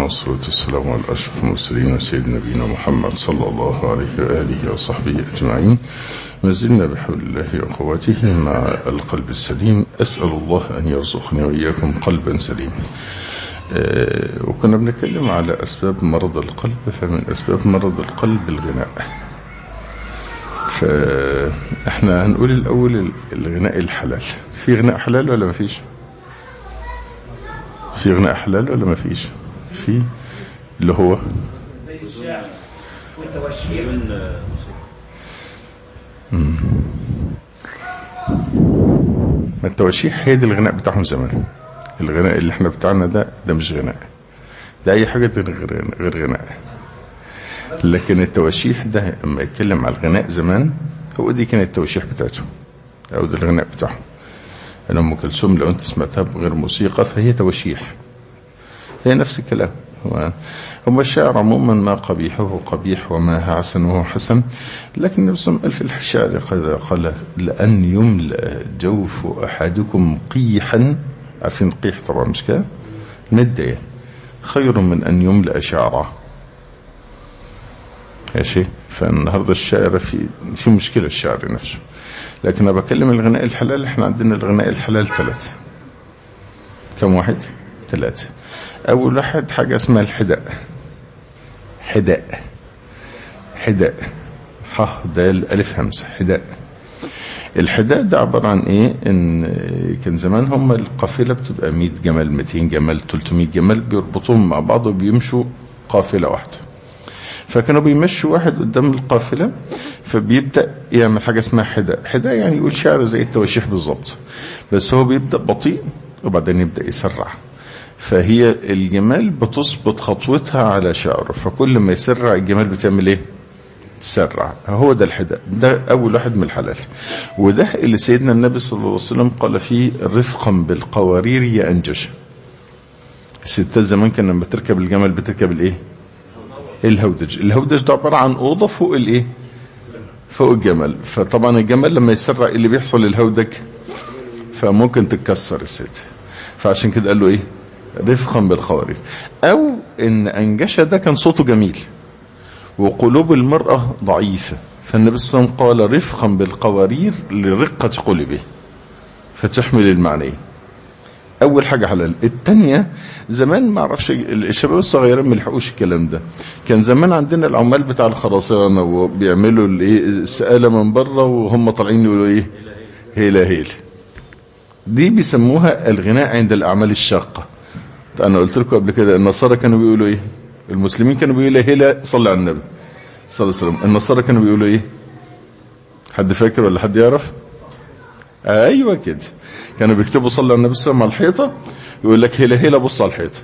والصلاة والسلام على أشرف المرسلين وسيد نبينا محمد صلى الله عليه وآله وصحبه أجمعين ما زلنا بحول الله وقوته مع القلب السليم أسأل الله أن يرزقني وإياكم قلبا سليما آه وكنا بنتكلم على أسباب مرض القلب فمن أسباب مرض القلب الغناء فإحنا هنقول الأول الغناء الحلال في غناء حلال ولا ما فيش في غناء حلال ولا ما فيش في اللي هو زي الشعر والتوشيح ما التوشيح هي دي الغناء بتاعهم زمان الغناء اللي احنا بتاعنا ده ده مش غناء ده اي حاجة غير غير غناء لكن التوشيح ده لما يتكلم على الغناء زمان هو دي كانت التوشيح بتاعته او ده الغناء بتاعهم انا ام كلثوم لو انت سمعتها بغير موسيقى فهي توشيح هي نفس الكلام هو الشعر عموما ما قبيحه قبيح وما حسنه حسن لكن النبي صلى الله عليه وسلم في الشعر قال لأن يملأ جوف أحدكم قيحا عارفين قيح طبعا مش كده ندية خير من أن يملأ شعره ماشي فالنهاردة الشعر في في مشكلة الشعر نفسه لكن أنا بكلم الغناء الحلال احنا عندنا الغناء الحلال ثلاثة كم واحد ثلاثة أول واحد حاجة اسمها الحداء حداء حداء ح دال ألف همسة حداء الحداء ده عبارة عن ايه ان كان زمان هم القافلة بتبقى 100 جمل 200 جمل 300 جمل بيربطوهم مع بعض وبيمشوا قافلة واحدة فكانوا بيمشوا واحد قدام القافلة فبيبدأ يعمل حاجة اسمها حداء حداء يعني يقول شعر زي التوشيح بالظبط بس هو بيبدأ بطيء وبعدين يبدأ يسرع فهي الجمال بتظبط خطوتها على شعره فكل ما يسرع الجمال بتعمل ايه تسرع هو ده الحداء ده اول واحد من الحلال وده اللي سيدنا النبي صلى الله عليه وسلم قال فيه رفقا بالقوارير يا انجش الستات زمان كان لما تركب الجمل بتركب الايه الهودج الهودج ده عبارة عن اوضة فوق الايه فوق الجمل فطبعا الجمل لما يسرع اللي بيحصل للهودج فممكن تتكسر الست فعشان كده قال له ايه رفقا بالخوارج او ان انجشة ده كان صوته جميل وقلوب المرأة ضعيفة فالنبي صلى الله عليه وسلم قال رفقا بالقوارير لرقة قلبه فتحمل المعنى اول حاجة حلال التانية زمان ما اعرفش الشباب الصغيرين ما لحقوش الكلام ده كان زمان عندنا العمال بتاع الخرسانة وبيعملوا الايه السقالة من بره وهم طالعين يقولوا ايه هيلا هيلا دي بيسموها الغناء عند الاعمال الشاقة انا قلت لكم قبل كده النصارى كانوا بيقولوا ايه المسلمين كانوا بيقولوا هلا صلى على النبي صلى الله عليه وسلم النصارى كانوا بيقولوا ايه حد فاكر ولا حد يعرف ايوه كده كانوا بيكتبوا صلى على النبي صلى الله عليه وسلم على الحيطه يقول لك هلا هلا بص على الحيطه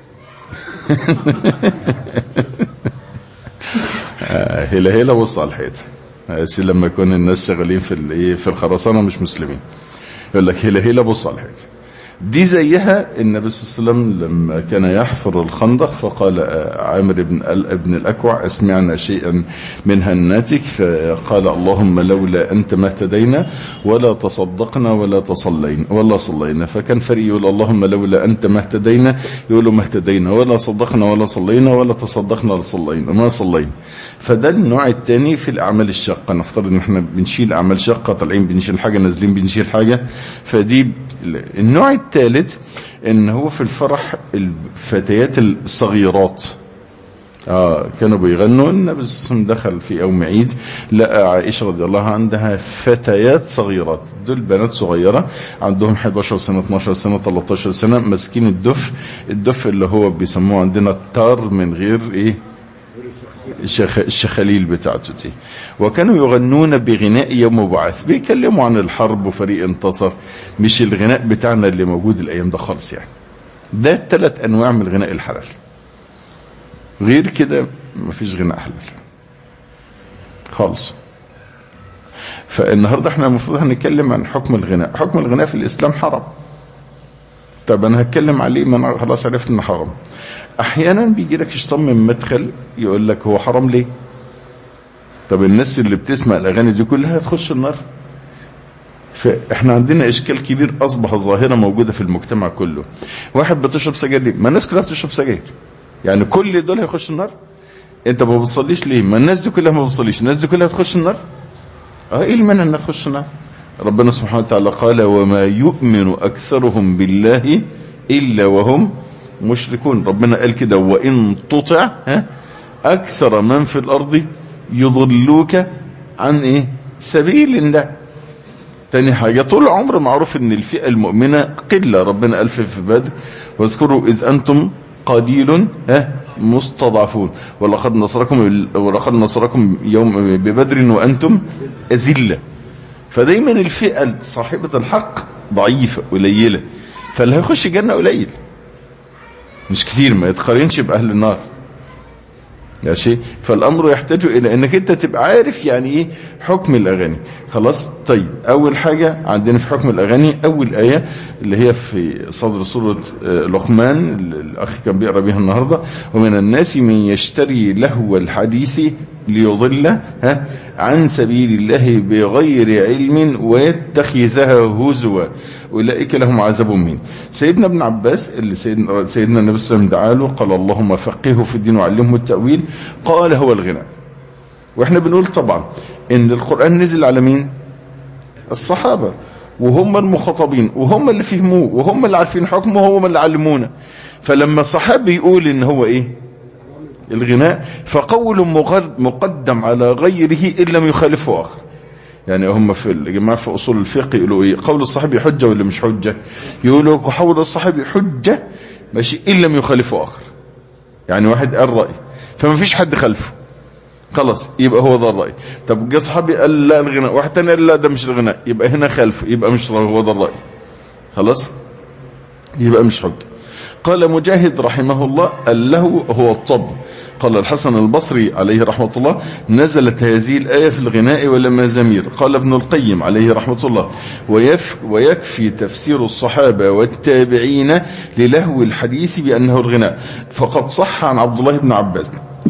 هلا هلا بص على الحيطه بس لما يكون الناس شغالين في الايه في الخرسانه مش مسلمين يقول لك هلا هلا بص على الحيطه دي زيها النبي صلى الله عليه وسلم لما كان يحفر الخندق فقال عامر بن ابن الأكوع اسمعنا شيئا من هناتك فقال اللهم لولا أنت ما اهتدينا ولا تصدقنا ولا تصلينا ولا صلينا فكان فريق يقول اللهم لولا أنت ما اهتدينا يقولوا ما اهتدينا ولا صدقنا ولا صلينا ولا تصدقنا ولا صلينا ما صلينا فده النوع الثاني في الأعمال الشاقة نفترض ان احنا بنشيل أعمال شاقة طالعين بنشيل حاجة نازلين بنشيل حاجة فدي النوع الثالث ان هو في الفرح الفتيات الصغيرات آه كانوا بيغنوا النبي صلى الله عليه وسلم دخل في يوم عيد لقى عائشة رضي الله عندها فتيات صغيرات دول بنات صغيرة عندهم 11 سنة 12 سنة 13 سنة ماسكين الدف الدف اللي هو بيسموه عندنا التار من غير ايه الشخاليل بتاعته دي وكانوا يغنون بغناء يوم بعث بيكلموا عن الحرب وفريق انتصر مش الغناء بتاعنا اللي موجود الايام ده خالص يعني ده ثلاث انواع من الغناء الحلال غير كده مفيش غناء حلال خالص فالنهاردة احنا المفروض هنتكلم عن حكم الغناء حكم الغناء في الاسلام حرام طب انا هتكلم عليه ما انا خلاص عرفت انه حرام احيانا بيجي لك شيطان من مدخل يقول لك هو حرام ليه طب الناس اللي بتسمع الاغاني دي كلها هتخش النار فاحنا عندنا اشكال كبير اصبح ظاهرة موجودة في المجتمع كله واحد بتشرب سجاير ليه ما الناس كلها بتشرب سجاير يعني كل دول هيخش النار انت ما بتصليش ليه ما الناس دي كلها ما بتصليش الناس دي كلها تخش النار اه ايه المانع انها تخش النار ربنا سبحانه وتعالى قال وما يؤمن اكثرهم بالله الا وهم مشركون ربنا قال كده وان تطع ها اكثر من في الارض يضلوك عن ايه سبيل الله تاني حاجة طول عمر معروف ان الفئة المؤمنة قلة ربنا ألف في بدر واذكروا اذ انتم قليل ها مستضعفون ولقد نصركم ولقد نصركم يوم ببدر وانتم اذلة فدايما الفئة صاحبة الحق ضعيفة قليلة فاللي هيخش جنة قليل مش كتير ما يتقارنش باهل النار ماشي فالامر يحتاج الى انك انت تبقى عارف يعني ايه حكم الاغاني خلاص طيب اول حاجة عندنا في حكم الاغاني اول اية اللي هي في صدر سورة لقمان الاخ كان بيقرأ بيها النهاردة ومن الناس من يشتري لهو الحديث ليضل ها عن سبيل الله بغير علم ويتخذها هزوا اولئك لهم عذاب مهين سيدنا ابن عباس اللي سيدنا, سيدنا النبي صلى الله عليه وسلم دعا له قال اللهم فقهه في الدين وعلمه التأويل قال هو الغناء واحنا بنقول طبعا ان القرآن نزل على مين الصحابة وهم المخاطبين وهم اللي فهموه وهم اللي عارفين حكمه وهم اللي علمونا فلما صحابي يقول ان هو ايه الغناء فقول مقدم على غيره ان لم يخالفه اخر يعني هم في الجماعة في اصول الفقه يقولوا ايه قول الصحابي حجة ولا مش حجة يقولوا قول الصحابي حجة ماشي ان لم يخالفه اخر يعني واحد قال رأي فما فيش حد خلفه خلاص يبقى هو ده الرأي طب جه صحابي قال لا الغناء واحد تاني قال لا ده مش الغناء يبقى هنا خلفه يبقى مش هو ده الرأي خلاص يبقى مش حجة قال مجاهد رحمه الله اللهو هو الطب قال الحسن البصري عليه رحمة الله نزلت هذه الآية في الغناء والمزامير قال ابن القيم عليه رحمة الله ويف ويكفي تفسير الصحابة والتابعين للهو الحديث بأنه الغناء فقد صح عن عبد الله بن عباس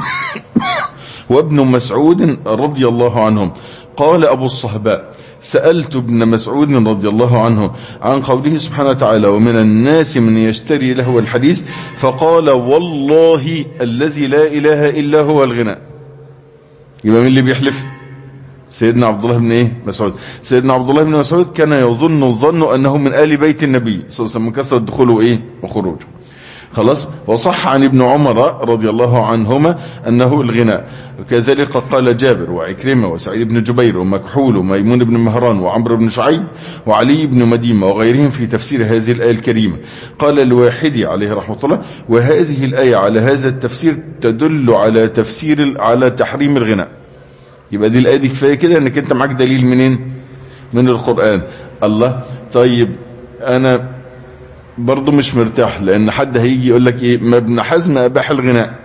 وابن مسعود رضي الله عنهم قال أبو الصهباء سألت ابن مسعود رضي الله عنه عن قوله سبحانه وتعالى ومن الناس من يشتري له الحديث فقال والله الذي لا إله إلا هو الغناء يبقى من اللي بيحلف سيدنا عبد الله بن ايه مسعود سيدنا عبد الله بن مسعود كان يظن الظن انه من آل بيت النبي صلى الله عليه وسلم من كثرة دخوله ايه وخروجه خلاص وصح عن ابن عمر رضي الله عنهما أنه الغناء كذلك قال جابر وعكرمة وسعيد بن جبير ومكحول وميمون بن مهران وعمر بن شعيب وعلي بن مديمة وغيرهم في تفسير هذه الآية الكريمة قال الواحدي عليه رحمة الله وهذه الآية على هذا التفسير تدل على تفسير على تحريم الغناء يبقى دي الآية دي كفاية كده انك انت معاك دليل منين من القرآن الله طيب انا برضه مش مرتاح لان حد هيجي يقول لك ايه ما ابن حزم اباح الغناء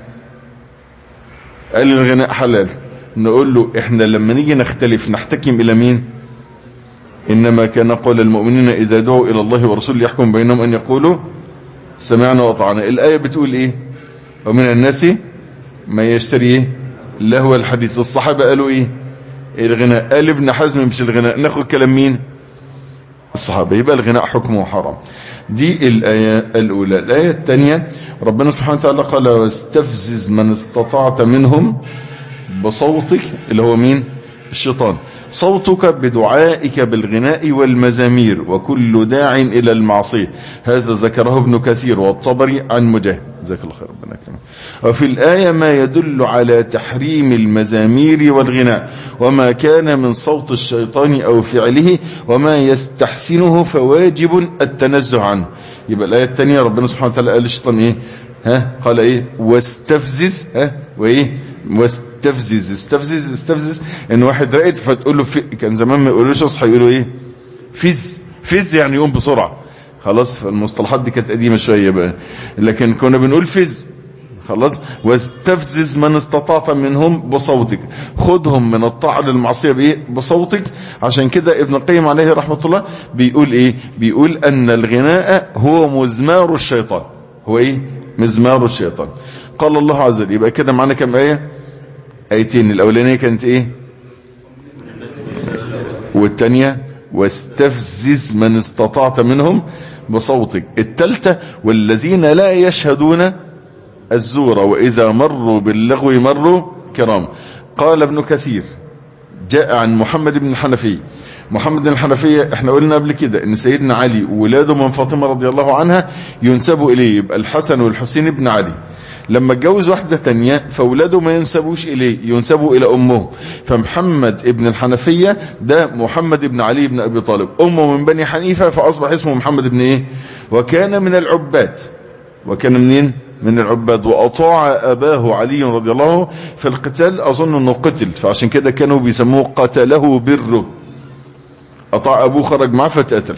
قال الغناء حلال نقول له احنا لما نيجي نختلف نحتكم الى مين انما كان قول المؤمنين اذا دعوا الى الله ورسوله يحكم بينهم ان يقولوا سمعنا واطعنا الايه بتقول ايه ومن الناس ما يشتري ايه لهو الحديث الصحابه قالوا ايه الغناء قال ابن حزم مش الغناء ناخد كلام مين الصحابة يبقى الغناء حكمه حرام دي الآية الأولى الآية الثانية ربنا سبحانه وتعالى قال واستفزز من استطعت منهم بصوتك اللي هو مين الشيطان صوتك بدعائك بالغناء والمزامير وكل داع إلى المعصية هذا ذكره ابن كثير والطبري عن مجاهد جزاك الله خير ربنا يكرمك وفي الآية ما يدل على تحريم المزامير والغناء وما كان من صوت الشيطان أو فعله وما يستحسنه فواجب التنزه عنه يبقى الآية الثانية ربنا سبحانه وتعالى قال الشيطان إيه ها قال إيه واستفزز ها وإيه واستفزز استفزز استفزز استفزز ان واحد راقد فتقول له في كان زمان ما يقولوش اصحى يقولوا ايه فز فز يعني يقوم بسرعة خلاص المصطلحات دي كانت قديمة شوية بقى لكن كنا بنقول فز خلاص واستفزز من استطعت منهم بصوتك خدهم من الطاعة للمعصية بايه بصوتك عشان كده ابن القيم عليه رحمة الله بيقول ايه بيقول ان الغناء هو مزمار الشيطان هو ايه مزمار الشيطان قال الله عز وجل يبقى كده معانا كم ايه ايتين الاولانية كانت ايه والتانية واستفزز من استطعت منهم بصوتك التالتة والذين لا يشهدون الزور وإذا مروا باللغو مروا كرام قال ابن كثير جاء عن محمد بن الحنفي محمد بن الحنفية احنا قلنا قبل كده ان سيدنا علي وولاده من فاطمة رضي الله عنها ينسبوا اليه يبقى الحسن والحسين بن علي لما اتجوز واحدة تانية فولاده ما ينسبوش اليه ينسبوا الى امه فمحمد ابن الحنفية ده محمد بن علي بن ابي طالب امه من بني حنيفة فاصبح اسمه محمد بن ايه وكان من العباد وكان منين من العباد واطاع اباه علي رضي الله عنه في القتال اظن انه قتل فعشان كده كانوا بيسموه قتله بره اطاع ابوه خرج معاه فتقتل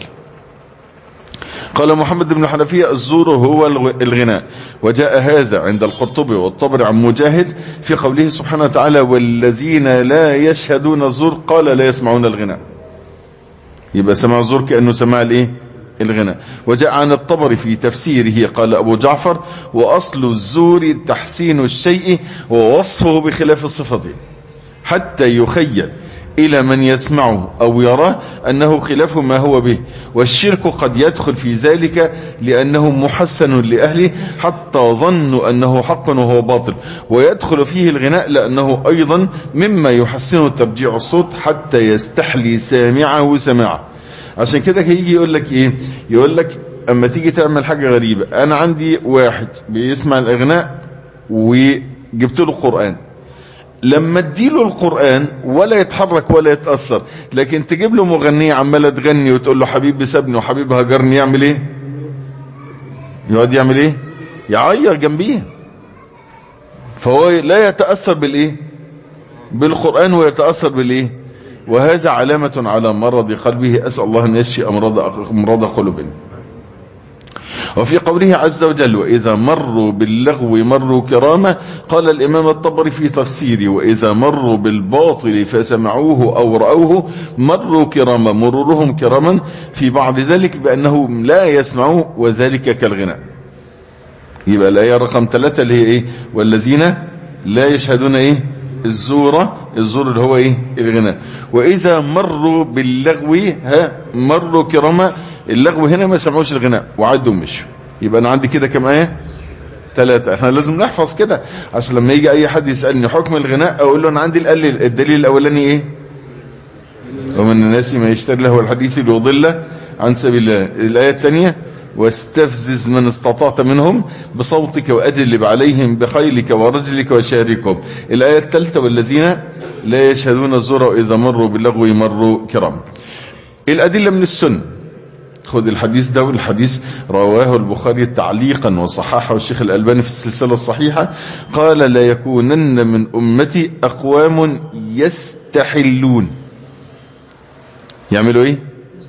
قال محمد بن حنفية الزور هو الغناء وجاء هذا عند القرطبي والطبر عن مجاهد في قوله سبحانه وتعالى والذين لا يشهدون الزور قال لا يسمعون الغناء يبقى سمع الزور كأنه سمع الايه الغناء وجاء عن الطبر في تفسيره قال أبو جعفر وأصل الزور تحسين الشيء ووصفه بخلاف صفته حتى يخيل إلى من يسمعه أو يراه أنه خلاف ما هو به والشرك قد يدخل في ذلك لأنه محسن لأهله حتى ظنوا أنه حق وهو باطل ويدخل فيه الغناء لأنه أيضا مما يحسن ترجيع الصوت حتى يستحلي سامعه سماعه عشان كده هيجي يقول لك ايه يقول لك اما تيجي تعمل حاجة غريبة انا عندي واحد بيسمع الاغناء وجبت له قرآن لما اديله القرآن ولا يتحرك ولا يتأثر لكن تجيب له مغنية عمالة تغني وتقول له حبيبي سابني وحبيبي هجرني يعمل ايه يقعد يعمل ايه يعير جنبيه فهو لا يتأثر بالايه بالقرآن ويتأثر بالايه وهذا علامة على مرض قلبه أسأل الله أن يشفي أمراض, أمراض قلوبنا وفي قوله عز وجل وإذا مروا باللغو مروا كرامة قال الإمام الطبري في تفسيره وإذا مروا بالباطل فسمعوه أو رأوه مروا كرامة مرورهم كراما في بعض ذلك بأنهم لا يسمعوه وذلك كالغناء يبقى الآية رقم ثلاثة اللي هي إيه والذين لا يشهدون إيه الزورة الزور اللي هو ايه الغناء واذا مروا باللغو ها مروا كرما اللغو هنا ما سمعوش الغناء وعدوا مشوا يبقى انا عندي كده كم ايه ثلاثة احنا لازم نحفظ كده عشان لما يجي اي حد يسألني حكم الغناء اقول له انا عندي الدليل, الدليل الاولاني ايه ومن الناس ما يشتري له الحديث ليضل عن سبيل الله الايه الثانيه واستفزز من استطعت منهم بصوتك وأجلب عليهم بخيلك ورجلك وشاركهم الآية الثالثة والذين لا يشهدون الزور وإذا مروا باللغو مروا كرام الأدلة من السنة خذ الحديث ده والحديث رواه البخاري تعليقا وصححه الشيخ الألباني في السلسلة الصحيحة قال لا يكونن من أمتي أقوام يستحلون يعملوا ايه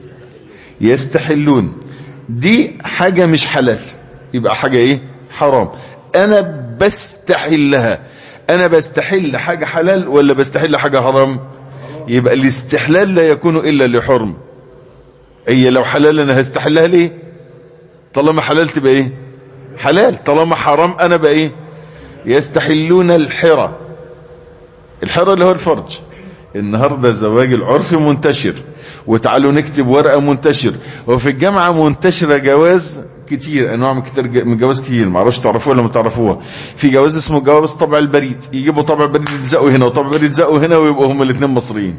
يستحلون دي حاجة مش حلال يبقى حاجة ايه حرام انا بستحلها انا بستحل حاجة حلال ولا بستحل حاجة حرام يبقى الاستحلال لا يكون الا لحرم هي لو حلال انا هستحلها ليه طالما حلال تبقى ايه حلال طالما حرام انا بقى ايه يستحلون الحرة الحرة اللي هو الفرج النهاردة زواج العرف منتشر وتعالوا نكتب ورقة منتشر وفي الجامعة منتشرة جواز كتير انواع من كتير من جواز كتير معرفش تعرفوها ولا ما تعرفوها في جواز اسمه جواز طبع البريد يجيبوا طبع بريد يلزقوا هنا وطبع بريد يلزقوا هنا ويبقوا هما الاثنين مصريين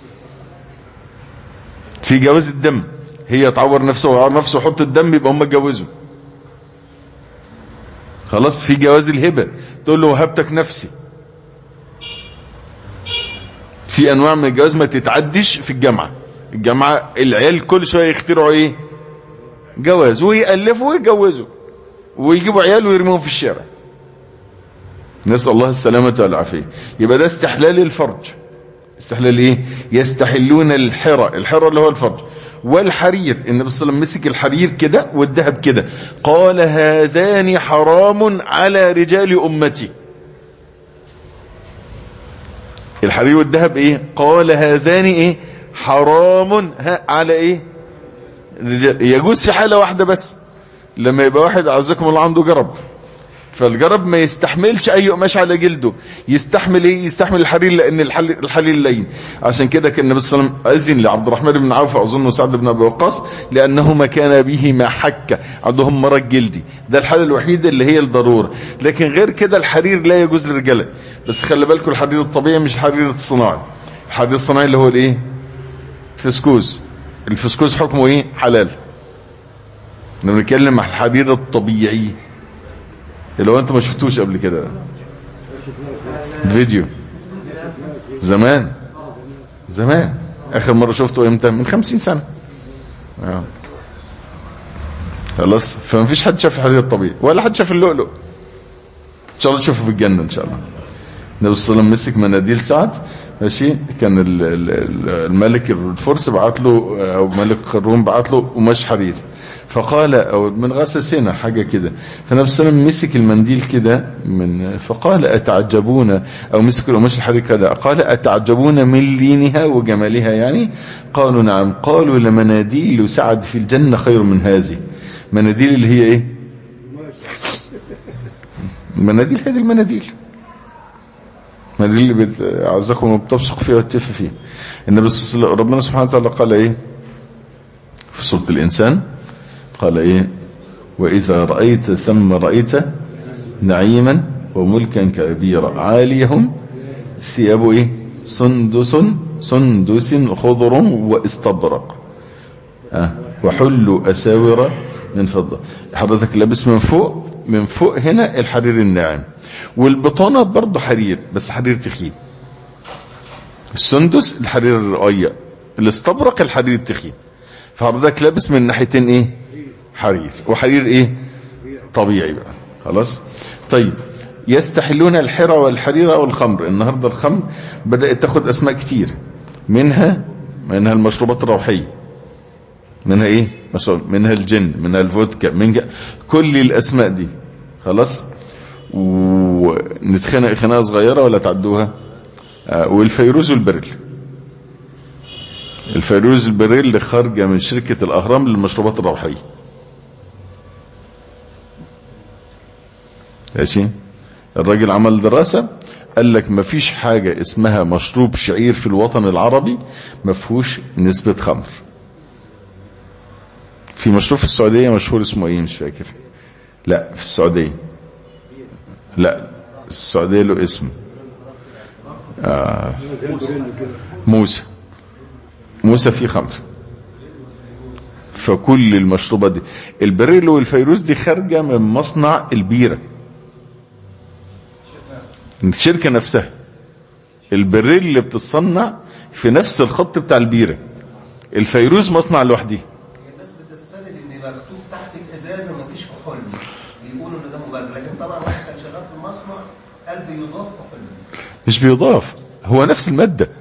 في جواز الدم هي تعور نفسه ويعور نفسه ويحط الدم يبقى هما اتجوزوا خلاص في جواز الهبة تقول له وهبتك نفسي في انواع من الجواز ما تتعدش في الجامعة الجامعة العيال كل شوية يخترعوا ايه جواز ويألفوا ويتجوزوا ويجيبوا عيال ويرموهم في الشارع نسأل الله السلامة والعافية يبقى ده استحلال الفرج استحلال ايه يستحلون الحرة الحرة اللي هو الفرج والحرير النبي صلى الله عليه وسلم مسك الحرير كده والذهب كده قال هذان حرام على رجال امتي الحرير والذهب ايه قال هذان ايه حرام على ايه رجال يجوز في حالة واحدة بس لما يبقى واحد عزكم الله عنده جرب فالجرب ما يستحملش اي قماش على جلده يستحمل ايه يستحمل الحرير لان الحل- الحرير لين عشان كده كان النبي صلى الله عليه وسلم اذن لعبد الرحمن بن عوف اظن سعد بن ابي وقاص لانهما كان بهما حكه عندهم مرض جلدي ده الحاله الوحيده اللي هي الضروره لكن غير كده الحرير لا يجوز للرجاله بس خلي بالكم الحرير الطبيعي مش الحرير الصناعي الحرير الصناعي اللي هو الايه فسكوز الفسكوز حكمه ايه حلال احنا بنتكلم عن الحرير الطبيعي اللي هو انت ما شفتوش قبل كده فيديو زمان زمان اخر مرة شفته امتى من خمسين سنة آه. خلاص فما فيش حد شاف الحرير الطبيعي ولا حد شاف اللؤلؤ ان شاء الله تشوفه في الجنة ان شاء الله النبي صلى الله عليه وسلم مسك مناديل سعد ماشي كان ال- ال- ال- الملك الفرس بعت له او ملك الروم بعت له قماش حرير فقال او من غسل سنة حاجة كده فالنبي صلى الله عليه وسلم مسك المنديل كده من فقال اتعجبون او مسك القماش الحرير كده قال اتعجبون من لينها وجمالها يعني قالوا نعم قالوا لمناديل سعد في الجنة خير من هذه مناديل اللي هي ايه مناديل هذه المناديل المناديل اللي بتعزكم وبتبصق فيها وتتف فيها النبي صلى الله عليه وسلم ربنا سبحانه وتعالى قال ايه في سورة الانسان قال ايه واذا رأيت ثم رأيت نعيما وملكا كبيرا عاليهم ثياب ايه سندس سندس خضر واستبرق آه. وحلوا اساور من فضة حضرتك لابس من فوق من فوق هنا الحرير الناعم والبطانة برضه حرير بس حرير تخين السندس الحرير الرقيق الاستبرق الحرير التخين فحضرتك لابس من ناحيتين ايه حرير وحرير ايه طبيعي بقى خلاص طيب يستحلون الحرى والحرير والخمر النهاردة الخمر بدأت تاخد اسماء كتير منها منها المشروبات الروحية منها ايه مشروب منها الجن منها الفودكا منها كل الاسماء دي خلاص ونتخانق خناقه صغيره ولا تعدوها آه والفيروز والبريل الفيروز البريل اللي خارجه من شركه الاهرام للمشروبات الروحيه ماشي الراجل عمل دراسه قال لك مفيش حاجه اسمها مشروب شعير في الوطن العربي مفهوش نسبه خمر في مشروب في السعودية مشهور اسمه ايه مش فاكر لا في السعودية لا السعودية له اسم آه موسى موسى فيه خمر فكل المشروبات دي البريل والفيروز دي خارجة من مصنع البيرة الشركة نفسها البريل اللي بتتصنع في نفس الخط بتاع البيرة الفيروز مصنع لوحده الناس بتستند ان يبقى مكتوب تحت الازازه مفيش كحول بيقولوا ان ده مبرر لكن طبعا واحد كان شغال في المصنع قال بيضاف كحول مش بيضاف هو نفس المادة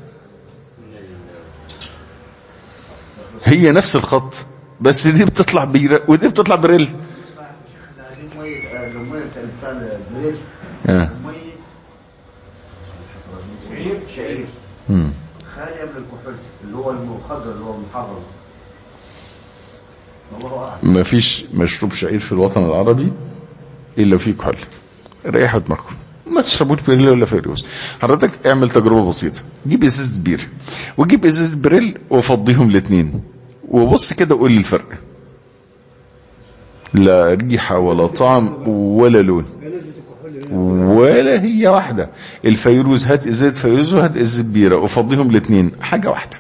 هي نفس الخط بس دي بتطلع بيرة ودي بتطلع بريل احنا عايزين ميه الميه كانت بتاع البريد آه. ميه شعير شعير مم. خاليه من الكحول اللي هو المخدر اللي هو المحرم الله اعلم ما فيش مشروب شعير في الوطن العربي الا فيه كحول ريحوا دماغكم ما تشربوش بريل ولا فيروز حضرتك اعمل تجربة بسيطة جيب ازازة بير وجيب ازازة بريل وفضيهم الاتنين وبص كده وقول لي الفرق لا ريحة ولا طعم ولا لون ولا هي واحدة الفيروز هات ازازة فيروز وهات ازازة بيرة وفضيهم الاتنين حاجة واحدة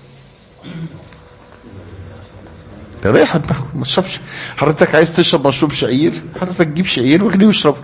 ريحة دماغك ما تشربش حضرتك عايز تشرب مشروب شعير حضرتك جيب شعير واغليه واشربه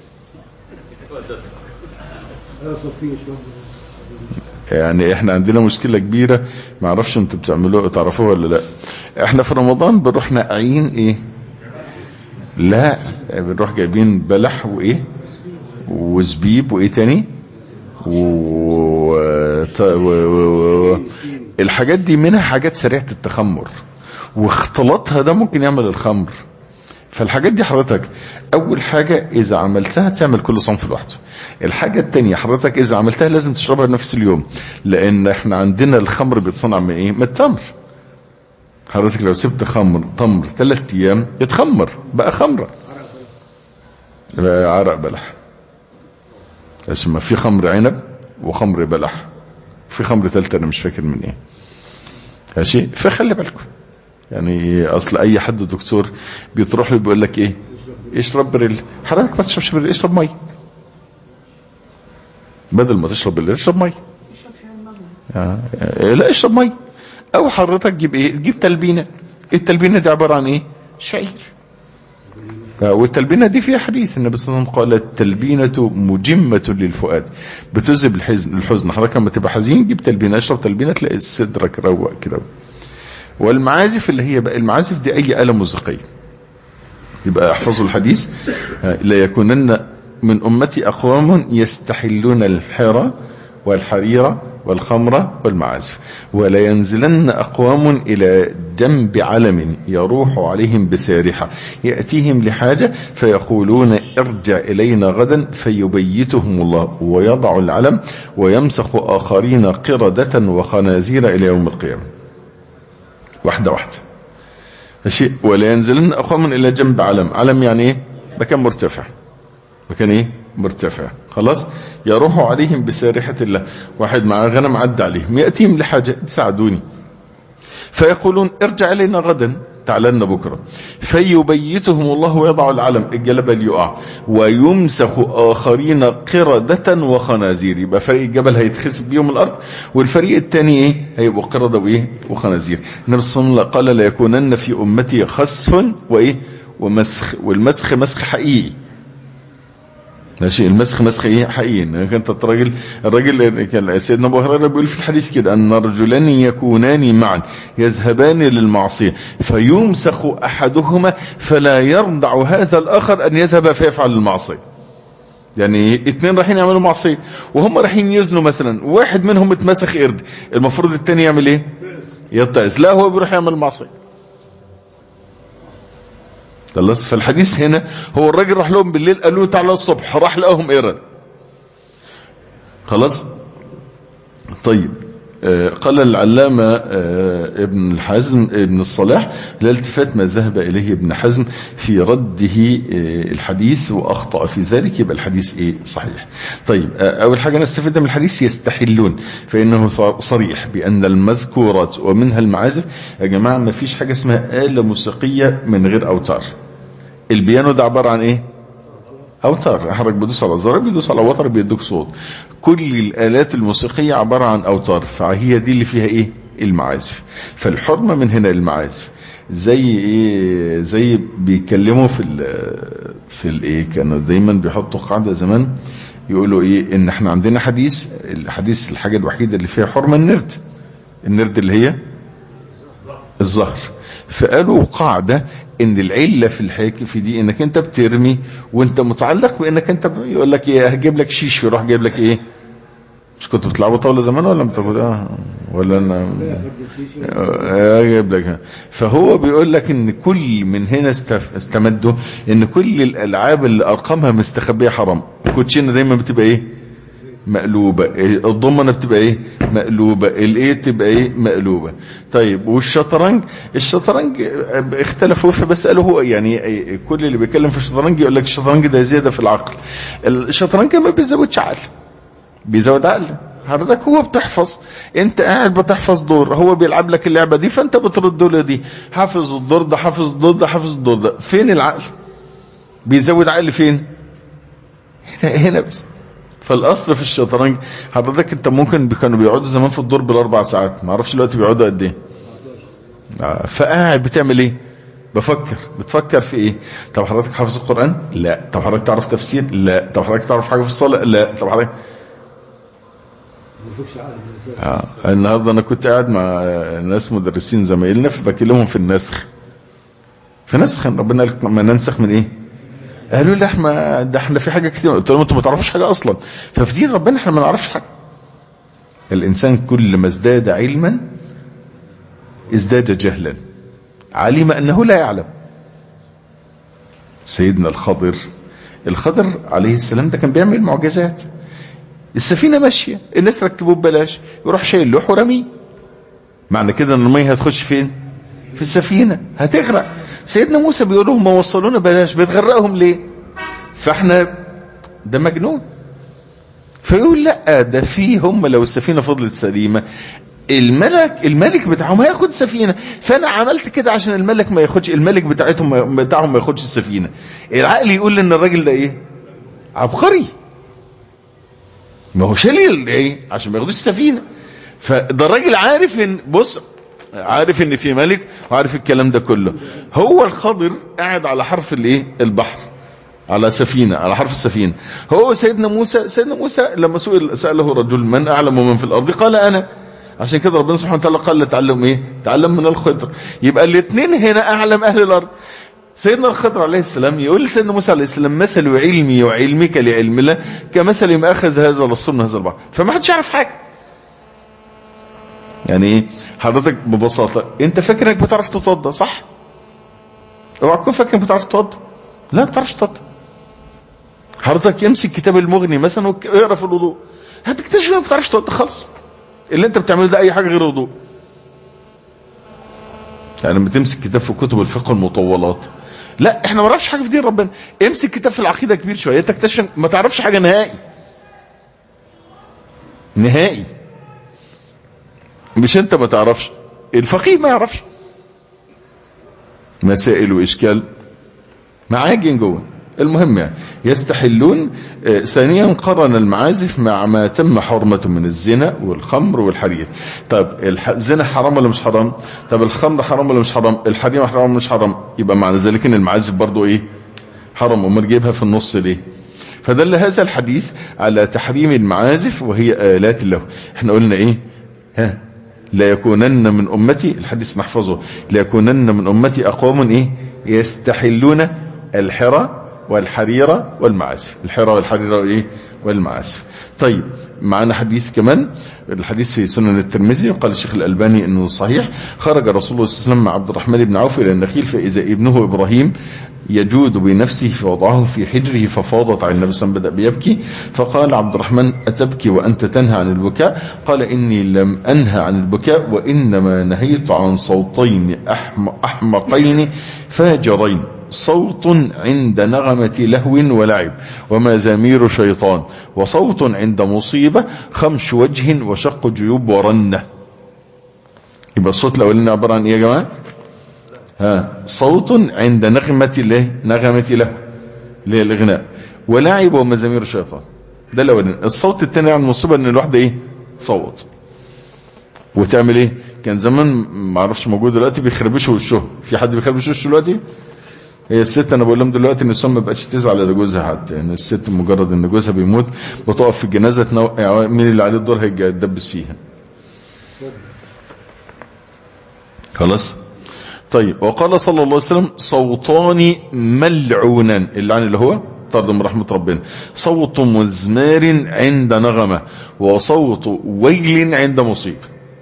يعني احنا عندنا مشكلة كبيرة ما اعرفش انتوا بتعملوها تعرفوها ولا لا احنا في رمضان بنروح نقعين ايه لا بنروح جايبين بلح وايه وزبيب وايه تاني و... ط- و... و... و... الحاجات دي منها حاجات سريعة التخمر واختلاطها ده ممكن يعمل الخمر فالحاجات دي حضرتك اول حاجة اذا عملتها تعمل كل صنف لوحده الحاجة التانية حضرتك اذا عملتها لازم تشربها نفس اليوم لان احنا عندنا الخمر بيتصنع من ايه من التمر حضرتك لو سبت خمر تمر ثلاث ايام يتخمر بقى خمرة يبقى عرق بلح اسمه في خمر عنب وخمر بلح في خمر ثالثه انا مش فاكر من ايه ماشي فخلي بالكم يعني اصل اي حد دكتور بيتروح له بيقول لك ايه اشرب بريل حضرتك ما تشربش بريل اشرب ميه بدل ما تشرب بريل اشرب ميه آه. آه، لا اشرب ميه او حضرتك جيب ايه جيب تلبينه التلبينه دي عباره عن ايه شعير آه، والتلبينه دي فيها حديث النبي صلى الله عليه وسلم قال التلبينه مجمه للفؤاد بتذهب الحزن الحزن حضرتك لما تبقى حزين جيب تلبينه اشرب تلبينه تلاقي صدرك روق كده والمعازف اللي هي بقى المعازف دي اي آلة موسيقية يبقى احفظوا الحديث آه، لا يكونن من امتي اقوام يستحلون الحرى والحريرة والخمر والمعازف ولا ينزلن اقوام الى جنب علم يروح عليهم بسارحة يأتيهم لحاجة فيقولون ارجع الينا غدا فيبيتهم الله ويضع العلم ويمسخ اخرين قردة وخنازير الى يوم القيامة واحدة واحدة ماشي ولا ينزلن اقوام الى جنب علم علم يعني ايه مكان مرتفع مكان ايه مرتفع خلاص يروح عليهم بسارحة الله واحد معاه غنم عدى عليهم يأتيهم لحاجة تساعدوني فيقولون ارجع الينا غدا تعالنا بكرة فيبيتهم الله ويضع العلم الجلبل يقع ويمسخ آخرين قردة وخنازير يبقى فريق الجبل هيتخسف بيهم الأرض والفريق الثاني ايه هيبقوا قردة وايه وخنازير النبي صلى الله عليه وسلم قال ليكونن في أمتي خسف وايه ومسخ والمسخ مسخ حقيقي ماشي المسخ مسخ ايه حقيقي انك انت الراجل الراجل كان سيدنا ابو هريره بيقول في الحديث كده ان رجلان يكونان معا يذهبان للمعصيه فيمسخ احدهما فلا يرضع هذا الاخر ان يذهب فيفعل المعصيه يعني اتنين رايحين يعملوا معصيه وهم رايحين يزنوا مثلا واحد منهم اتمسخ قرد المفروض التاني يعمل ايه يتعظ لا هو بيروح يعمل معصيه خلاص فالحديث هنا هو الراجل راح لهم بالليل قالوا له تعالوا الصبح راح لقاهم قرد خلاص طيب آه قال العلامة آه ابن الحزم ابن الصلاح لا التفات ما ذهب إليه ابن حزم في رده آه الحديث وأخطأ في ذلك يبقى الحديث إيه صحيح طيب أول حاجة نستفيد من الحديث يستحلون فإنه صريح بأن المذكورات ومنها المعازف يا جماعة ما فيش حاجة اسمها آلة موسيقية من غير أوتار البيانو ده عبارة عن إيه اوتار حضرتك بتدوس على زرار بيدوس على وتر بيدوك صوت كل الالات الموسيقية عبارة عن اوتار فهي دي اللي فيها ايه المعازف فالحرمة من هنا المعازف زي ايه زي بيتكلموا في ال في الايه كانوا دايما بيحطوا قاعدة زمان يقولوا ايه ان احنا عندنا حديث الحديث الحاجة الوحيدة اللي فيها حرمة النرد النرد اللي هي الزهر فقالوا قاعدة ان العلة في الحكي في دي انك انت بترمي وانت متعلق بانك انت يقول لك ايه هجيب لك شيش يروح جايب لك ايه مش كنتوا بتلعبوا طاولة زمان ولا بتاخد اه ولا انا اجيب لك فهو بيقول لك ان كل من هنا استمدوا ان كل الالعاب اللي ارقامها مستخبية حرام الكوتشينه دايما بتبقى ايه مقلوبة الضمنة بتبقى ايه مقلوبة الايه تبقى ايه مقلوبة طيب والشطرنج الشطرنج اختلفوا في بس قالوا هو يعني كل اللي بيتكلم في الشطرنج يقول لك الشطرنج ده زيادة في العقل الشطرنج ما بيزودش عقل بيزود عقل حضرتك هو بتحفظ انت قاعد بتحفظ دور هو بيلعب لك اللعبة دي فانت بترد له دي حافظ الدور ده حافظ الدور ده حافظ الدور ده فين العقل بيزود عقل فين هنا, هنا بس فالاصل في الشطرنج حضرتك انت ممكن كانوا بيقعدوا زمان في الدور بالاربع ساعات ما اعرفش دلوقتي بيقعدوا قد ايه فقاعد بتعمل ايه بفكر بتفكر في ايه طب حضرتك حافظ القرآن لا طب حضرتك تعرف تفسير لا طب حضرتك تعرف حاجة في الصلاة لا طب حضرتك آه. النهاردة انا كنت قاعد مع ناس مدرسين زمايلنا فبكلمهم في النسخ في نسخ ربنا قال ما ننسخ من ايه قالوا لي احنا ده احنا في حاجه كتير قلت لهم انتوا ما تعرفوش حاجه اصلا ففي دين ربنا احنا ما نعرفش حاجه الانسان كل ما ازداد علما ازداد جهلا علم انه لا يعلم سيدنا الخضر الخضر عليه السلام ده كان بيعمل معجزات السفينه ماشيه الناس ركبوه ببلاش يروح شايل لوح ورميه معنى كده ان الميه هتخش فين في السفينه هتغرق سيدنا موسى بيقول لهم ما وصلونا بلاش بتغرقهم ليه فاحنا ده مجنون فيقول لا ده في هم لو السفينة فضلت سليمة الملك الملك بتاعهم هياخد سفينة فانا عملت كده عشان الملك ما ياخدش الملك بتاعتهم بتاعهم ما ياخدش السفينة العقل يقول ان الراجل ده ايه عبقري ما هو شليل ايه عشان ما ياخدوش السفينة فده الراجل عارف ان بص عارف ان في ملك وعارف الكلام ده كله هو الخضر قاعد على حرف الايه البحر على سفينة على حرف السفينة هو سيدنا موسى سيدنا موسى لما سئل سأله رجل من أعلم من في الأرض قال أنا عشان كده ربنا سبحانه وتعالى قال تعلم ايه تعلم من الخضر يبقى الاثنين هنا أعلم أهل الأرض سيدنا الخضر عليه السلام يقول لسيدنا موسى عليه السلام مثل علمي وعلمك لعلم الله كمثل ما أخذ هذا الرسول من هذا البحر فما حدش يعرف حاجة يعني ايه حضرتك ببساطة انت فاكر انك بتعرف تتوضى صح اوعى تكون فاكر انك بتعرف تتوضى لا ما بتعرفش تتوضى حضرتك يمسك كتاب المغني مثلا ويقرا في الوضوء هتكتشف انك ما بتعرفش تتوضى خالص اللي انت بتعمله ده اي حاجه غير الوضوء يعني لما تمسك كتاب في كتب الفقه المطولات لا احنا ما نعرفش حاجه في دين ربنا امسك كتاب في العقيده كبير شويه تكتشف ما تعرفش حاجه نهائي نهائي مش انت ما تعرفش الفقيه ما يعرفش مسائل واشكال معاجن جوه المهم يعني يستحلون آه ثانيا قرن المعازف مع ما تم حرمته من الزنا والخمر والحرير طب الزنا حرام ولا مش حرام طب الخمر حرام ولا مش حرام الحرير حرام ولا مش حرام يبقى معنى ذلك ان المعازف برضو ايه حرام امال جايبها في النص ليه فدل هذا الحديث على تحريم المعازف وهي آلات له احنا قلنا ايه ها لا يكونن من امتي الحديث نحفظه لا يكونن من امتي اقوام ايه يستحلون الحرى والحريرة والمعازف الحرى والحريرة وايه والمعازف طيب معنا حديث كمان الحديث في سنن الترمذي وقال الشيخ الألباني انه صحيح خرج رسول الله صلى الله عليه وسلم مع عبد الرحمن بن عوف الى النخيل فاذا ابنه ابراهيم يجود بنفسه فوضعه في حجره ففاضت عن النبي صلى الله عليه وسلم بدأ بيبكي فقال عبد الرحمن أتبكي وأنت تنهى عن البكاء قال إني لم أنهى عن البكاء وإنما نهيت عن صوتين أحمقين فاجرين صوت عند نغمة لهو ولعب ومزامير شيطان وصوت عند مصيبة خمش وجه وشق جيوب ورنة يبقى الصوت الأولاني عبارة عن إيه يا جماعة ها صوت عند نغمة له نغمة له اللي هي الإغناء ولعب ومزامير الشيطان ده الأولاني الصوت الثاني عن مصيبة إن الواحدة إيه صوت وتعمل إيه كان زمان معرفش موجود دلوقتي بيخربشوا وشه في حد بيخربش وشه دلوقتي هي الست انا بقول لهم دلوقتي ان السم ما بقتش تزعل على جوزها حتى يعني الست مجرد ان جوزها بيموت بتقف في الجنازه تنو... يعني مين اللي عليه الدور هيتدبس فيها خلاص طيب وقال صلى الله عليه وسلم صوتان ملعونان اللعن اللي هو طرد من رحمة ربنا صوت مزمار عند نغمة وصوت ويل عند مصيبة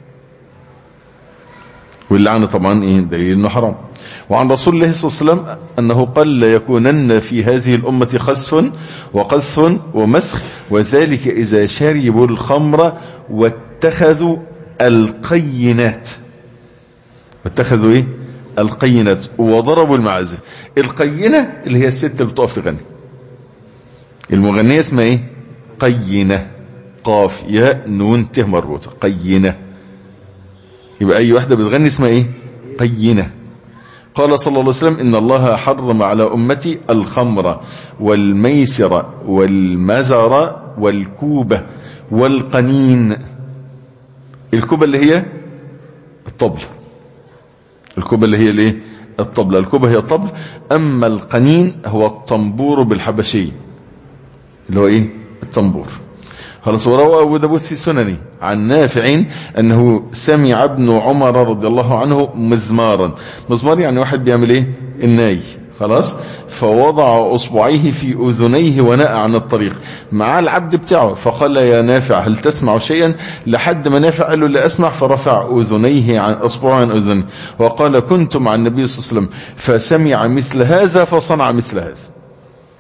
واللعنة طبعا ايه دليل انه حرام وعن رسول الله صلى الله عليه وسلم انه قال لا يكونن في هذه الامة خسف وقذف ومسخ وذلك اذا شربوا الخمر واتخذوا القينات واتخذوا ايه القينات وضربوا المعازف القينة اللي هي الست اللي بتقف تغني المغنية اسمها ايه قينة قاف ياء نون ته مربوطة قينة يبقى اي واحدة بتغني اسمها ايه قينة قال صلى الله عليه وسلم ان الله حرم على امتي الخمر والميسر والمزر والكوبة والقنين الكوبة اللي هي الطبل الكوبة اللي هي الايه الطبلة الكوبة هي الطبل اما القنين هو الطنبور بالحبشي اللي هو ايه الطنبور خلاص وروى ابو داود في سننه عن نافع انه سمع ابن عمر رضي الله عنه مزمارا مزمار يعني واحد بيعمل ايه الناي خلاص فوضع اصبعيه في اذنيه ونأى عن الطريق مع العبد بتاعه فقال يا نافع هل تسمع شيئا لحد ما نافع قال له لا اسمع فرفع اذنيه عن اصبعه عن اذنه وقال كنت مع النبي صلى الله عليه وسلم فسمع مثل هذا فصنع مثل هذا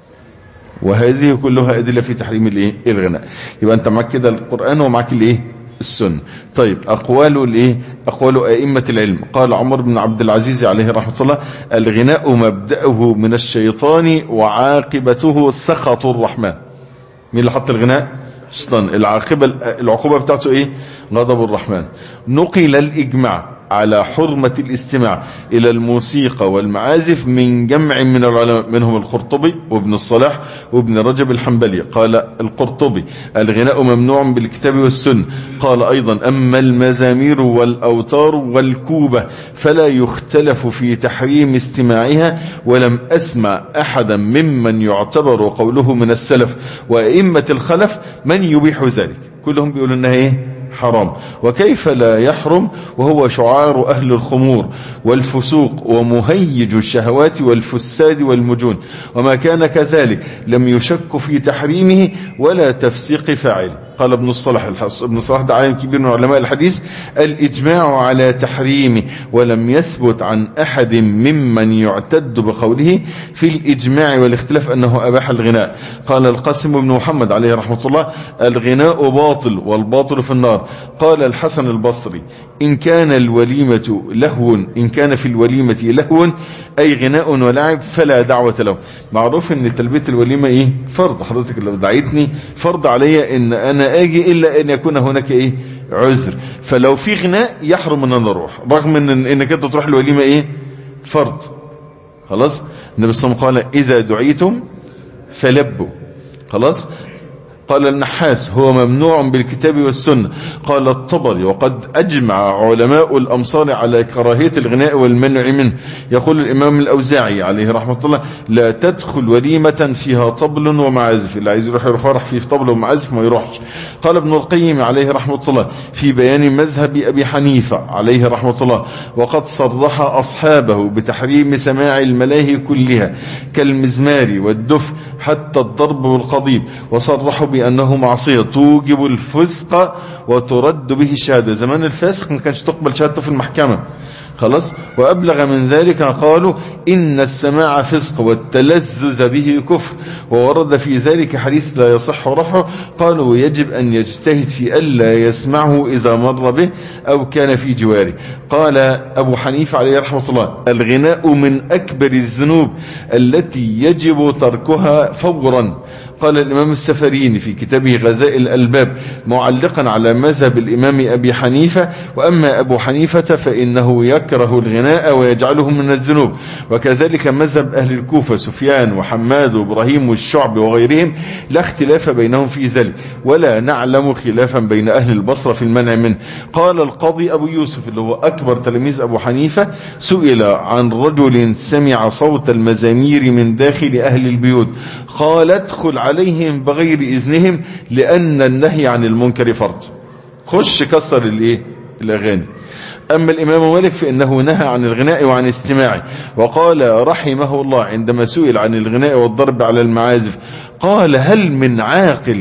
وهذه كلها ادله في تحريم الايه الغناء يبقى انت معاك كده القران ومعاك الايه السنة طيب أقوال الإيه أقوال أئمة العلم قال عمر بن عبد العزيز عليه رحمة الله الغناء مبدأه من الشيطان وعاقبته سخط الرحمن مين اللي حط الغناء الشيطان العاقبة العقوبة بتاعته ايه غضب الرحمن نقل الإجماع على حرمة الاستماع إلى الموسيقى والمعازف من جمع من العلماء منهم القرطبي وابن الصلاح وابن رجب الحنبلي قال القرطبي الغناء ممنوع بالكتاب والسنة قال أيضا أما المزامير والأوتار والكوبة فلا يختلف في تحريم استماعها ولم أسمع أحدا ممن يعتبر قوله من السلف وأئمة الخلف من يبيح ذلك كلهم بيقولوا انها ايه حرام وكيف لا يحرم وهو شعار أهل الخمور والفسوق ومهيج الشهوات والفساد والمجون وما كان كذلك لم يشك في تحريمه ولا تفسيق فاعله قال ابن الصلاح ابن الصلاح ده عالم كبير من علماء الحديث الإجماع على تحريمه ولم يثبت عن أحد ممن يعتد بقوله في الإجماع والاختلاف أنه أباح الغناء قال القاسم بن محمد عليه رحمة الله الغناء باطل والباطل في النار قال الحسن البصري إن كان الوليمة لهو إن كان في الوليمة لهو أي غناء ولعب فلا دعوة له معروف ان تلبية الوليمة ايه فرض حضرتك لو دعيتني فرض علي ان انا اجي الا ان يكون هناك ايه عذر فلو في غناء يحرم ان انا اروح رغم ان انك انت تروح الوليمة ايه فرض خلاص النبي صلى الله عليه وسلم قال اذا دعيتم فلبوا خلاص قال النحاس هو ممنوع بالكتاب والسنة قال الطبري وقد أجمع علماء الأمصار على كراهية الغناء والمنع منه يقول الإمام الأوزاعي عليه رحمة الله لا تدخل وليمة فيها طبل ومعازف اللي عايز يروح يفرح فيه طبل ومعازف ما يروحش قال ابن القيم عليه رحمة الله في بيان مذهب أبي حنيفة عليه رحمة الله وقد صرح أصحابه بتحريم سماع الملاهي كلها كالمزمار والدف حتى الضرب والقضيب وصرحوا بأنه معصية توجب الفسق وترد به الشهادة زمان الفاسق ما كانش تقبل شهادته في المحكمة خلاص وأبلغ من ذلك قالوا إن السماع فسق والتلذذ به كفر وورد في ذلك حديث لا يصح رفعه قالوا يجب أن يجتهد في ألا يسمعه إذا مر به أو كان في جواره قال أبو حنيفة عليه رحمة الله الغناء من أكبر الذنوب التي يجب تركها فورا قال الإمام السفريني في كتابه غزاء الألباب معلقا على مذهب الإمام أبي حنيفة وأما أبو حنيفة فإنه يكره الغناء ويجعله من الذنوب وكذلك مذهب أهل الكوفة سفيان وحماد وإبراهيم والشعب وغيرهم لا اختلاف بينهم في ذلك ولا نعلم خلافا بين أهل البصرة في المنع منه قال القاضي أبو يوسف اللي هو أكبر تلاميذ أبو حنيفة سئل عن رجل سمع صوت المزامير من داخل أهل البيوت قال ادخل عليهم بغير إذنهم لأن النهي عن المنكر فرض خش كسر الايه الأغاني أما الإمام مالك فإنه نهى عن الغناء وعن استماعه وقال رحمه الله عندما سئل عن الغناء والضرب على المعازف قال هل من عاقل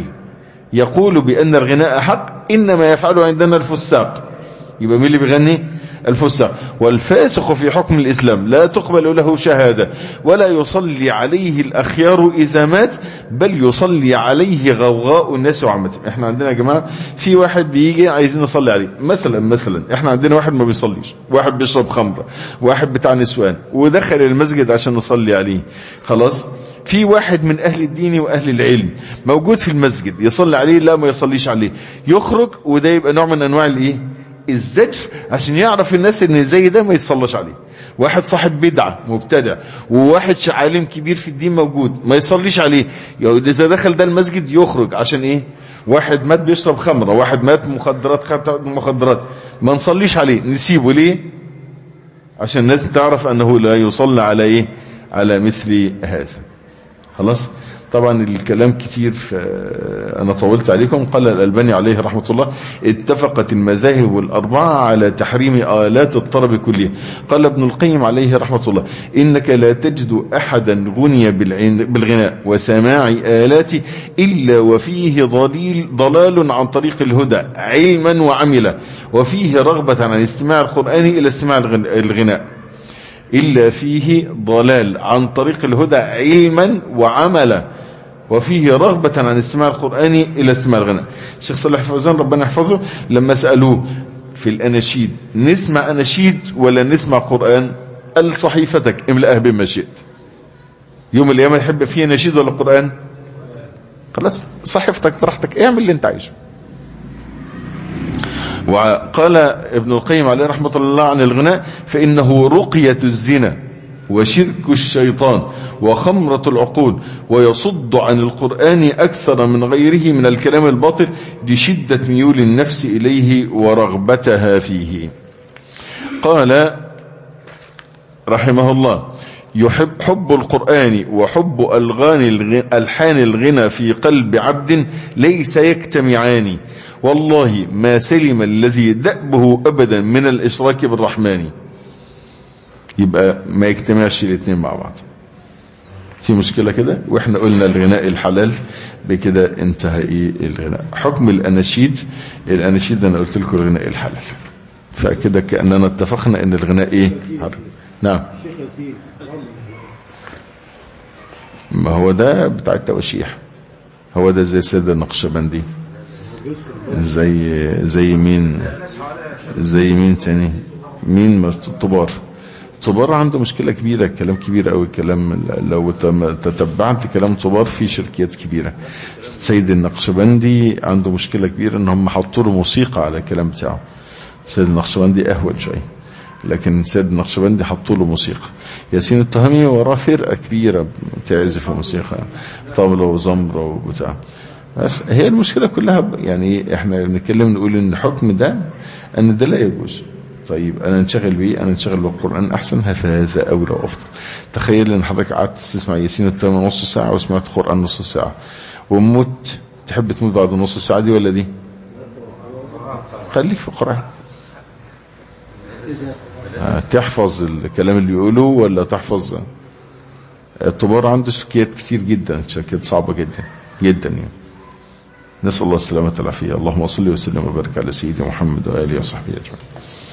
يقول بأن الغناء حق إنما يفعله عندنا الفساق يبقى مين اللي بيغني الفساق والفاسق في حكم الإسلام لا تقبل له شهادة ولا يصلي عليه الأخيار إذا مات بل يصلي عليه غوغاء الناس وعامة احنا عندنا يا جماعة في واحد بيجي عايزين نصلي عليه مثلا مثلا احنا عندنا واحد ما بيصليش واحد بيشرب خمرة واحد بتاع نسوان ودخل المسجد عشان نصلي عليه خلاص في واحد من اهل الدين واهل العلم موجود في المسجد يصلي عليه لا ما يصليش عليه يخرج وده يبقى نوع من انواع الايه الزجر عشان يعرف الناس ان زي ده ما يصلش عليه واحد صاحب بدعة مبتدع وواحد عالم كبير في الدين موجود ما يصليش عليه يعني اذا دخل ده المسجد يخرج عشان ايه واحد مات بيشرب خمرة واحد مات مخدرات خد مخدرات ما نصليش عليه نسيبه ليه عشان الناس تعرف انه لا يصلى على ايه على مثل هذا خلاص طبعا الكلام كتير انا طولت عليكم قال الالباني عليه رحمة الله اتفقت المذاهب الاربعة على تحريم الات الطرب كلها قال ابن القيم عليه رحمة الله انك لا تجد احدا غني بالغناء وسماع الات الا وفيه ضليل ضلال عن طريق الهدى علما وعملا وفيه رغبة عن استماع القرآن الى استماع الغناء إلا فيه ضلال عن طريق الهدى علما وعملا وفيه رغبة عن استماع القرآن إلى استماع الغناء الشيخ صالح فوزان ربنا يحفظه لما سألوه في الأناشيد نسمع أناشيد ولا نسمع قرآن قال صحيفتك املأها بما شئت يوم القيامة يحب فيه نشيد ولا قرآن خلاص صحيفتك براحتك اعمل اللي انت عايزه وقال ابن القيم عليه رحمة الله عن الغناء فإنه رقية الزنا وشرك الشيطان وخمرة العقول ويصد عن القرآن أكثر من غيره من الكلام الباطل لشدة ميول النفس إليه ورغبتها فيه قال رحمه الله يحب حب القرآن وحب ألغان ألحان الغنى في قلب عبد ليس يجتمعان والله ما سلم الذي دأبه أبدا من الإشراك بالرحمن يبقى ما يجتمعش الاثنين مع بعض في مشكلة كده واحنا قلنا الغناء الحلال بكده انتهى ايه الغناء حكم الاناشيد الاناشيد انا قلت لكم الغناء الحلال فكده كأننا اتفقنا ان الغناء ايه حرام نعم ما هو ده بتاع التوشيح هو ده زي السيدة النقشبندي زي زي مين زي مين تاني مين الطبار طبار عنده مشكلة كبيرة كلام كبير قوي كلام لو تتبعت كلام طبار في شركيات كبيرة سيد النقشبندي عنده مشكلة كبيرة ان هم حطوا له موسيقى على الكلام بتاعه سيد النقشبندي اهون شوية لكن سيد النقشبندي حطوا له موسيقى ياسين التهمي وراه فرقة كبيرة تعزف موسيقى طبلة وزمرة وبتاع بس هي المشكلة كلها يعني احنا بنتكلم نقول ان الحكم ده ان ده لا يجوز طيب انا انشغل بيه انا انشغل بالقرآن احسن هذا اولى وافضل تخيل ان حضرتك قعدت تسمع ياسين التهمي نص ساعة وسمعت قرآن نص ساعة ومت تحب تموت بعد نص ساعة دي ولا دي خليك في القرآن تحفظ الكلام اللي يقوله ولا تحفظ الطبار عنده شركيات كتير جدا شركيات صعبة جدا جدا يعني نسأل الله السلامة والعافية اللهم صل وسلم وبارك على سيدنا محمد وآله وصحبه أجمعين